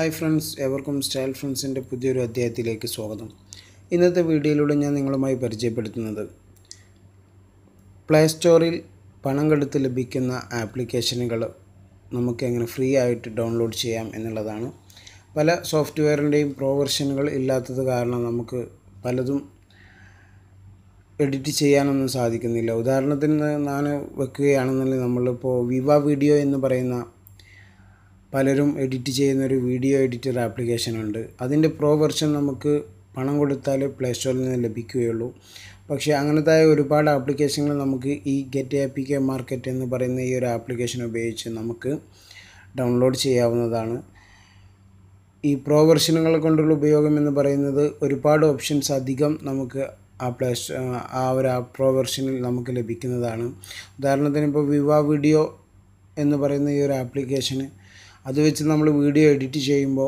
hi friends എവർക്കും style ഫ്രണ്ട്സിൻ്റെ പുതിയൊരു അധ്യായത്തിലേക്ക് സ്വാഗതം ഇന്നത്തെ വീഡിയോയിലൂടെ ഞാൻ നിങ്ങളുമായി പരിചയപ്പെടുത്തുന്നത് പ്ലേ സ്റ്റോറിൽ പണം കൊടുത്ത് ലഭിക്കുന്ന ആപ്ലിക്കേഷനുകൾ നമുക്ക് എങ്ങനെ ഫ്രീ ആയിട്ട് ഡൗൺലോഡ് ചെയ്യാം എന്നുള്ളതാണ് പല സോഫ്റ്റ്വെയറിൻ്റെയും പ്രോ വെർഷനുകൾ ഇല്ലാത്തത് കാരണം നമുക്ക് പലതും എഡിറ്റ് ചെയ്യാനൊന്നും സാധിക്കുന്നില്ല ഉദാഹരണത്തിന് ഞാൻ വെക്കുകയാണെന്നുണ്ടെങ്കിൽ നമ്മളിപ്പോൾ വിവ വീഡിയോ എന്ന് പറയുന്ന പലരും എഡിറ്റ് ചെയ്യുന്ന ഒരു വീഡിയോ എഡിറ്റർ ആപ്ലിക്കേഷൻ ഉണ്ട് അതിൻ്റെ പ്രോ വെർഷൻ നമുക്ക് പണം കൊടുത്താൽ പ്ലേ സ്റ്റോറിൽ നിന്ന് ലഭിക്കുകയുള്ളൂ പക്ഷേ അങ്ങനത്തെ ഒരുപാട് ആപ്ലിക്കേഷനുകൾ നമുക്ക് ഈ get A P K market എന്ന് പറയുന്ന ഈ ഒരു ആപ്ലിക്കേഷൻ ഉപയോഗിച്ച് നമുക്ക് ഡൗൺലോഡ് ചെയ്യാവുന്നതാണ് ഈ പ്രോ വെർഷനുകൾ കൊണ്ടുള്ള ഉപയോഗം എന്ന് പറയുന്നത് ഒരുപാട് ഓപ്ഷൻസ് അധികം നമുക്ക് ആ പ്ലേ സ്റ്റോ ആ ഒരു പ്രോ വെർഷനിൽ നമുക്ക് ലഭിക്കുന്നതാണ് ഉദാഹരണത്തിന് ഇപ്പോൾ വിവ വീഡിയോ എന്ന് പറയുന്ന ഈ ഒരു ആപ്ലിക്കേഷന് അത് വെച്ച് നമ്മൾ വീഡിയോ എഡിറ്റ് ചെയ്യുമ്പോൾ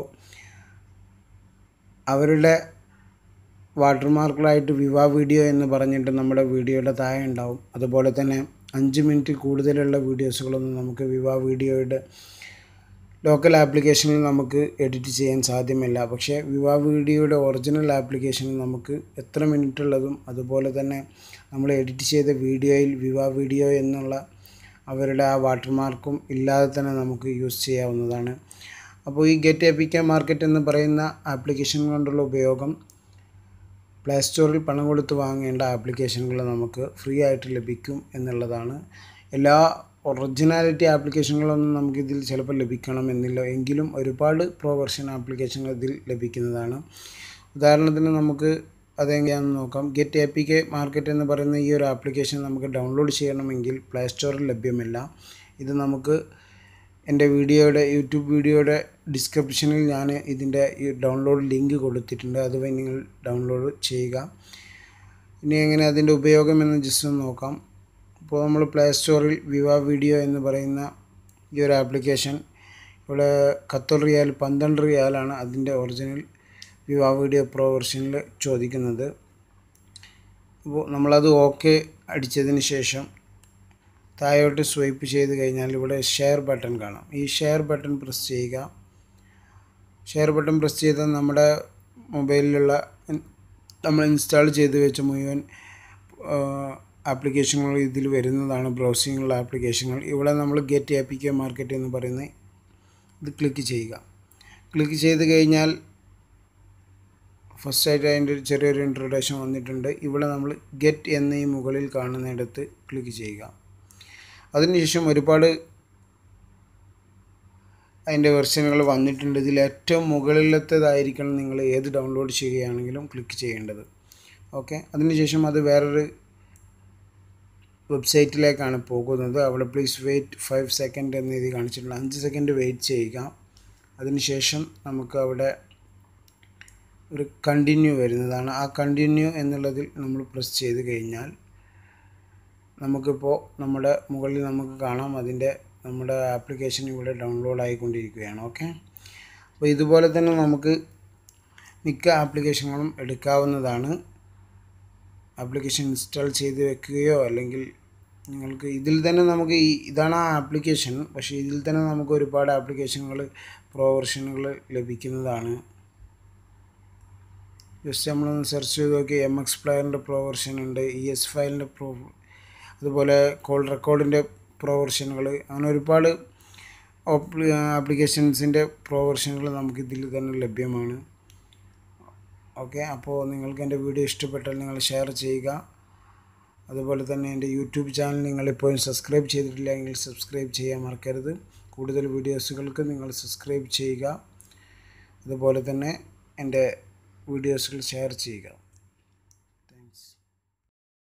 അവരുടെ വാട്ടർമാർക്കിലായിട്ട് വിവ വീഡിയോ എന്ന് പറഞ്ഞിട്ട് നമ്മുടെ വീഡിയോയുടെ താഴെ ഉണ്ടാവും അതുപോലെ തന്നെ അഞ്ച് മിനിറ്റ് കൂടുതലുള്ള വീഡിയോസുകളൊന്നും നമുക്ക് വിവ വീഡിയോയുടെ ലോക്കൽ ആപ്ലിക്കേഷനിൽ നമുക്ക് എഡിറ്റ് ചെയ്യാൻ സാധ്യമല്ല പക്ഷേ വിവ വീഡിയോയുടെ ഒറിജിനൽ ആപ്ലിക്കേഷനിൽ നമുക്ക് എത്ര മിനിറ്റ് ഉള്ളതും അതുപോലെ തന്നെ നമ്മൾ എഡിറ്റ് ചെയ്ത വീഡിയോയിൽ വിവ വീഡിയോ എന്നുള്ള അവരുടെ ആ വാട്ടർമാർക്കും ഇല്ലാതെ തന്നെ നമുക്ക് യൂസ് ചെയ്യാവുന്നതാണ് അപ്പോൾ ഈ ഗെറ്റ് എപ്പിക്ക മാർക്കറ്റ് എന്ന് പറയുന്ന ആപ്ലിക്കേഷൻ കൊണ്ടുള്ള ഉപയോഗം പ്ലേ സ്റ്റോറിൽ പണം കൊടുത്ത് വാങ്ങേണ്ട ആപ്ലിക്കേഷനുകൾ നമുക്ക് ഫ്രീ ആയിട്ട് ലഭിക്കും എന്നുള്ളതാണ് എല്ലാ ഒറിജിനാലിറ്റി ആപ്ലിക്കേഷനുകളൊന്നും നമുക്കിതിൽ ചിലപ്പോൾ ലഭിക്കണമെന്നില്ല എങ്കിലും ഒരുപാട് പ്രോ വെർഷൻ ആപ്ലിക്കേഷനുകൾ ഇതിൽ ലഭിക്കുന്നതാണ് ഉദാഹരണത്തിന് നമുക്ക് അതെങ്ങനെയാണെന്ന് നോക്കാം get A P K market എന്ന് പറയുന്ന ഈ ഒരു ആപ്ലിക്കേഷൻ നമുക്ക് ഡൗൺലോഡ് ചെയ്യണമെങ്കിൽ പ്ലേ സ്റ്റോറിൽ ലഭ്യമല്ല ഇത് നമുക്ക് എൻ്റെ വീഡിയോയുടെ യൂട്യൂബ് വീഡിയോയുടെ ഡിസ്ക്രിപ്ഷനിൽ ഞാൻ ഇതിൻ്റെ ഈ ഡൗൺലോഡ് ലിങ്ക് കൊടുത്തിട്ടുണ്ട് അതുവഴി നിങ്ങൾ ഡൗൺലോഡ് ചെയ്യുക ഇനി എങ്ങനെ അതിൻ്റെ ഉപയോഗം എന്ന് ജസ്റ്റ് ഒന്ന് നോക്കാം ഇപ്പോൾ നമ്മൾ പ്ലേ സ്റ്റോറിൽ വിവ വീഡിയോ എന്ന് പറയുന്ന ഈ ഒരു ആപ്ലിക്കേഷൻ ഇവിടെ ഖത്തർ റിയാൽ പന്ത്രണ്ട് റിയാലാണ് അതിൻ്റെ ഒറിജിനൽ വിവ വീഡിയോ പ്രോ വെർഷനിൽ ചോദിക്കുന്നത് അപ്പോൾ നമ്മളത് ഓക്കെ അടിച്ചതിന് ശേഷം താഴോട്ട് സ്വൈപ്പ് ചെയ്ത് കഴിഞ്ഞാൽ ഇവിടെ ഷെയർ ബട്ടൺ കാണാം ഈ ഷെയർ ബട്ടൺ പ്രസ് ചെയ്യുക ഷെയർ ബട്ടൺ പ്രസ് ചെയ്താൽ നമ്മുടെ മൊബൈലിലുള്ള നമ്മൾ ഇൻസ്റ്റാൾ ചെയ്ത് വെച്ച മുഴുവൻ ആപ്ലിക്കേഷനുകൾ ഇതിൽ വരുന്നതാണ് ബ്രൗസിങ്ങുള്ള ആപ്ലിക്കേഷനുകൾ ഇവിടെ നമ്മൾ get A P K market എന്ന് പറയുന്ന ഇത് ക്ലിക്ക് ചെയ്യുക ക്ലിക്ക് ചെയ്ത് കഴിഞ്ഞാൽ ഫസ്റ്റ് ആയിട്ട് അതിൻ്റെ ഒരു ചെറിയൊരു ഇൻട്രൊഡക്ഷൻ വന്നിട്ടുണ്ട് ഇവിടെ നമ്മൾ ഗെറ്റ് എന്ന ഈ മുകളിൽ കാണുന്നിടത്ത് ക്ലിക്ക് ചെയ്യുക അതിനുശേഷം ഒരുപാട് അതിൻ്റെ വെർഷനുകൾ വന്നിട്ടുണ്ട് ഇതിൽ ഏറ്റവും മുകളിലത്തേതായിരിക്കണം നിങ്ങൾ ഏത് ഡൗൺലോഡ് ചെയ്യുകയാണെങ്കിലും ക്ലിക്ക് ചെയ്യേണ്ടത് ഓക്കെ അതിനുശേഷം അത് വേറൊരു വെബ്സൈറ്റിലേക്കാണ് പോകുന്നത് അവിടെ പ്ലീസ് വെയിറ്റ് ഫൈവ് സെക്കൻഡ് എന്ന് എഴുതി കാണിച്ചിട്ടുണ്ട് അഞ്ച് സെക്കൻഡ് വെയിറ്റ് ചെയ്യുക അതിനുശേഷം നമുക്ക് അവിടെ ഒരു കണ്ടിന്യൂ വരുന്നതാണ് ആ കണ്ടിന്യൂ എന്നുള്ളതിൽ നമ്മൾ പ്രസ് ചെയ്ത് കഴിഞ്ഞാൽ നമുക്കിപ്പോൾ നമ്മുടെ മുകളിൽ നമുക്ക് കാണാം അതിൻ്റെ നമ്മുടെ ആപ്ലിക്കേഷൻ ഇവിടെ ഡൗൺലോഡ് ആയിക്കൊണ്ടിരിക്കുകയാണ് ഓക്കെ അപ്പോൾ ഇതുപോലെ തന്നെ നമുക്ക് മിക്ക ആപ്ലിക്കേഷനുകളും എടുക്കാവുന്നതാണ് ആപ്ലിക്കേഷൻ ഇൻസ്റ്റാൾ ചെയ്ത് വെക്കുകയോ അല്ലെങ്കിൽ നിങ്ങൾക്ക് ഇതിൽ തന്നെ നമുക്ക് ഈ ഇതാണ് ആ ആപ്ലിക്കേഷൻ പക്ഷേ ഇതിൽ തന്നെ നമുക്ക് ഒരുപാട് ആപ്ലിക്കേഷനുകൾ പ്രോ വെർഷനുകൾ ലഭിക്കുന്നതാണ് ജസ്റ്റ് നമ്മളൊന്ന് സെർച്ച് ചെയ്ത് നോക്കി എം എക്സ് പ്ലെയറിൻ്റെ പ്രോ വെർഷൻ ഉണ്ട് ഇ എസ് ഫയലിൻ്റെ പ്രോ അതുപോലെ കോൾ റെക്കോർഡിൻ്റെ പ്രോ വെർഷനുകൾ അങ്ങനെ ഒരുപാട് ആപ്ലിക്കേഷൻസിൻ്റെ പ്രോ വെർഷനുകൾ നമുക്ക് ഇതിൽ തന്നെ ലഭ്യമാണ് ഓക്കെ അപ്പോൾ നിങ്ങൾക്ക് എൻ്റെ വീഡിയോ ഇഷ്ടപ്പെട്ടാൽ നിങ്ങൾ ഷെയർ ചെയ്യുക അതുപോലെ തന്നെ എൻ്റെ യൂട്യൂബ് ചാനൽ നിങ്ങൾ ഇപ്പോഴും സബ്സ്ക്രൈബ് ചെയ്തിട്ടില്ലെങ്കിൽ സബ്സ്ക്രൈബ് ചെയ്യാൻ മറക്കരുത് കൂടുതൽ വീഡിയോസുകൾക്ക് നിങ്ങൾ സബ്സ്ക്രൈബ് ചെയ്യുക അതുപോലെ തന്നെ എൻ്റെ വീഡിയോസുകൾ ഷെയർ ചെയ്യുക